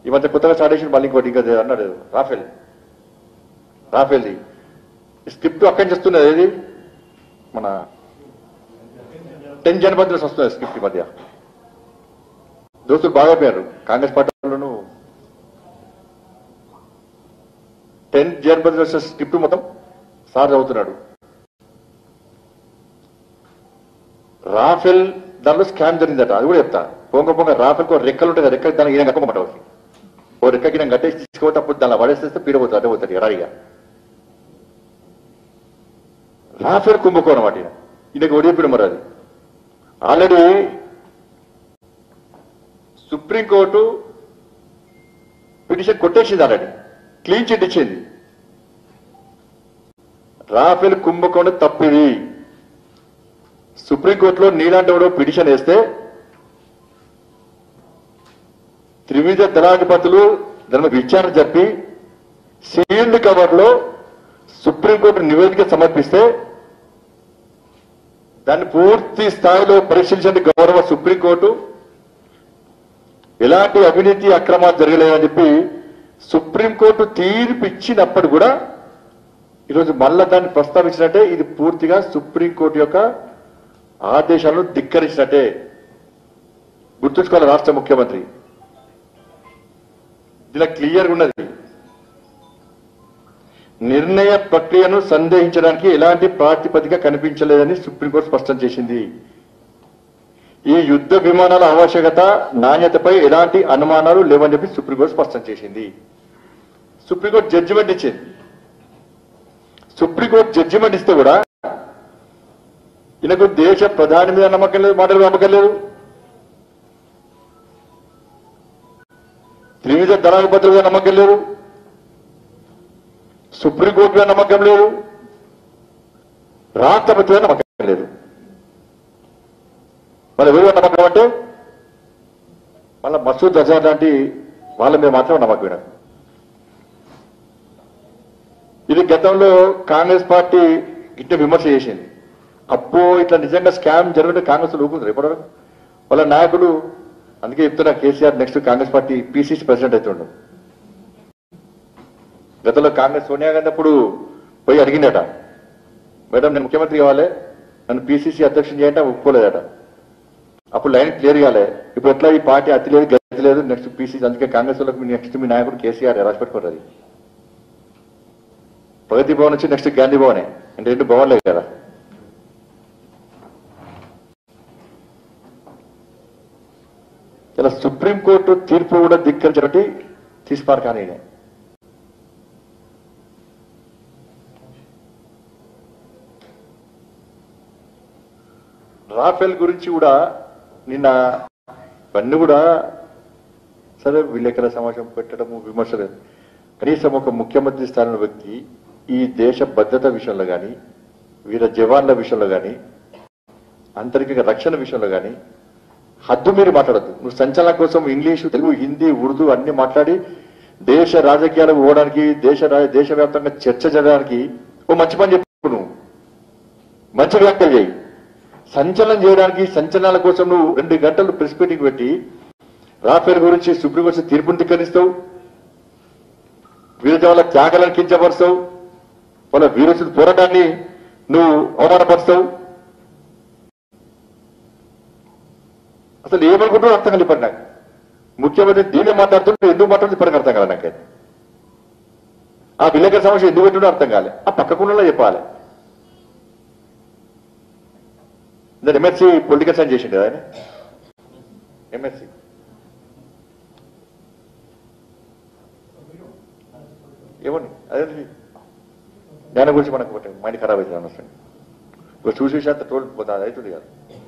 ఈ మధ్య కొత్తగా స్టార్ట్ చేసిన మళ్ళీ ఇంకోటి ఇంకా అన్నాడు రాఫెల్ రాఫెల్ది స్క్రిప్ట్ అక్కడి నుంచి వస్తున్నది ఏది మన టెన్ జనపదిలో వస్తుంది స్క్రిప్ట్ ఈ మధ్య దోస్తులు బాగా పోయారు కాంగ్రెస్ పార్టీ వాళ్ళను టెన్ జనపదిలో వచ్చిన స్క్రిప్ట్ మొత్తం సార్ చదువుతున్నాడు రాఫెల్ దానిలో స్కామ్ జరిగిందట అది కూడా చెప్తా పొంగ పొంగ రాఫెల్ ఒక రెక్కలు ఉంటాయి కదా, రెక్కలు దానికి ఈయన కప్పమాట ఒకటి ఓ రెక్కకి నేను కట్టేసి తీసుకోవద్దు అప్పుడు దానిలో పడేసేస్తే పీడపోతుంది అటే పోతుంది ఎడారిగా రాఫెల్ కుంభకోణం వాటి ఈయనకి ఒడియపిడు మరి అది ఆల్రెడీ సుప్రీంకోర్టు పిటిషన్ కొట్టేసింది ఆల్రెడీ క్లీన్ చిట్ ఇచ్చింది రాఫెల్ కుంభకోణం తప్పిది సుప్రీంకోర్టులో నీలాంటి వాడు పిటిషన్ వేస్తే త్రివిధ దళాధిపతులు దాని విచారణ చెప్పి సీల్డ్ కవర్ లో సుప్రీంకోర్టు నివేదిక సమర్పిస్తే దాన్ని పూర్తి స్థాయిలో పరిశీలించండి గౌరవ సుప్రీంకోర్టు ఎలాంటి అవినీతి అక్రమాలు జరగలేదని చెప్పి సుప్రీంకోర్టు తీర్పు ఇచ్చినప్పుడు కూడా ఈరోజు మళ్ళా దాన్ని ప్రస్తావించినట్టే ఇది పూర్తిగా సుప్రీంకోర్టు యొక్క ఆదేశాలను ధిక్కరించినట్టే గుర్తుంచుకోవాలి రాష్ట్ర ముఖ్యమంత్రి ఇలా క్లియర్గా ఉన్నది నిర్ణయ ప్రక్రియను సందేహించడానికి ఎలాంటి ప్రాతిపదిక కనిపించలేదని సుప్రీంకోర్టు స్పష్టం చేసింది ఈ యుద్ధ విమానాల ఆవశ్యకత నాణ్యతపై ఎలాంటి అనుమానాలు లేవని చెప్పి సుప్రీంకోర్టు స్పష్టం చేసింది సుప్రీంకోర్టు జడ్జిమెంట్ ఇచ్చింది సుప్రీంకోర్టు జడ్జిమెంట్ ఇస్తే కూడా ఈయనకు దేశ ప్రధాని మీద నమ్మకం లేదు మాటలు నమ్మకం లేదు త్రివిధ దళాధిపతుల మీద నమ్మకం లేదు సుప్రీంకోర్టు మీద నమ్మకం లేదు రాష్ట్రపతి మీద నమ్మకం లేదు మరి ఎవరు మీద నమ్మకం అంటే మళ్ళీ మసూద్ అజార్ లాంటి వాళ్ళ మీద మాత్రం నమ్మకం ఈయనకు. ఇది గతంలో కాంగ్రెస్ పార్టీ ఇట్లా విమర్శ చేసింది అప్పో ఇట్లా నిజంగా స్కామ్ జరిగితే కాంగ్రెస్ ఊరుకుంటారు ఎప్పటివరకు వాళ్ళ నాయకుడు అందుకే చెప్తున్నా KCR next Congress party PCC president అవుతుండు గతంలో కాంగ్రెస్ సోనియా గాంధీ అప్పుడు పోయి అడిగిందట మేడం నేను ముఖ్యమంత్రి కావాలి నన్ను పిసిసి అధ్యక్షుని చేయంటే ఆమె ఒప్పుకోలేదట అప్పుడు లైన్ క్లియర్ కాలే ఇప్పుడు ఎట్లా ఈ పార్టీ అతి లేదు గతి లేదు నెక్స్ట్ పిసిసి అందుకే కాంగ్రెస్ వాళ్ళకి నెక్స్ట్ మీ నాయకుడు కేసీఆర్ రాసి పెట్టుకోరు అది ప్రగతి భవన్ వచ్చి నెక్స్ట్ గాంధీ భవనే అంటే రెండు భవన్లే కదా ఇలా సుప్రీంకోర్టు తీర్పు కూడా ధిక్కరించినట్టు తీసిపారు కానీ ఈయన. రాఫెల్ గురించి కూడా నిన్న ఇవన్నీ కూడా సరే విలేకరుల సమావేశం పెట్టడము విమర్శలు కనీసం ఒక ముఖ్యమంత్రి స్థానంలో వ్యక్తి ఈ దేశ భద్రత విషయంలో కానీ వీర జవాన్ల విషయంలో కానీ అంతరిక రక్షణ విషయంలో కానీ హద్దు మీరు మాట్లాడద్దు నువ్వు సంచలనం కోసం ఇంగ్లీషు తెలుగు హిందీ ఉర్దూ అన్ని మాట్లాడి దేశ రాజకీయాలకు పోవడానికి దేశ రా- దేశవ్యాప్తంగా చర్చ జరగడానికి ఓ మంచి పని చెప్పు నువ్వు మంచి వ్యాఖ్యలు చేయి సంచలనం చేయడానికి సంచలనాల కోసం నువ్వు రెండు గంటలు ప్రెస్ మీటింగ్ పెట్టి రాఫేల్ గురించి సుప్రీంకోర్టు తీర్పును ధిక్కరిస్తావు వీర జవాన్ల త్యాగాలను కించపరుస్తావు వాళ్ళ వీరోచిత పోరాటాన్ని నువ్వు అవమానపరుస్తావు అసలు ఏమనుకుంటున్నావు అర్థం కాదు ఇప్పటి నాకు ముఖ్యమంత్రి దీన్ని మాట్లాడుతుంటే ఎందుకు మాట్లాడుతుంది ఇప్పటికి అర్థం కాదు నాకైతే ఆ విలేకరు సమస్య ఎందుకు పెట్టినో అర్థం కాలే ఆ పక్కకుండా చెప్పాలి దాని ఎంఎస్సి పొలిటికల్ సైన్స్ చేసిండు కదా ఆయన ఎంఎస్సి ఏమండి అదే దాని గురించి మనకు ఒకటి మైండ్ ఖరాబ్ అవుతుంది అనవసరం ఇప్పుడు చూసి అంత టోల్ పోతుంది అది అవుతుంది కదా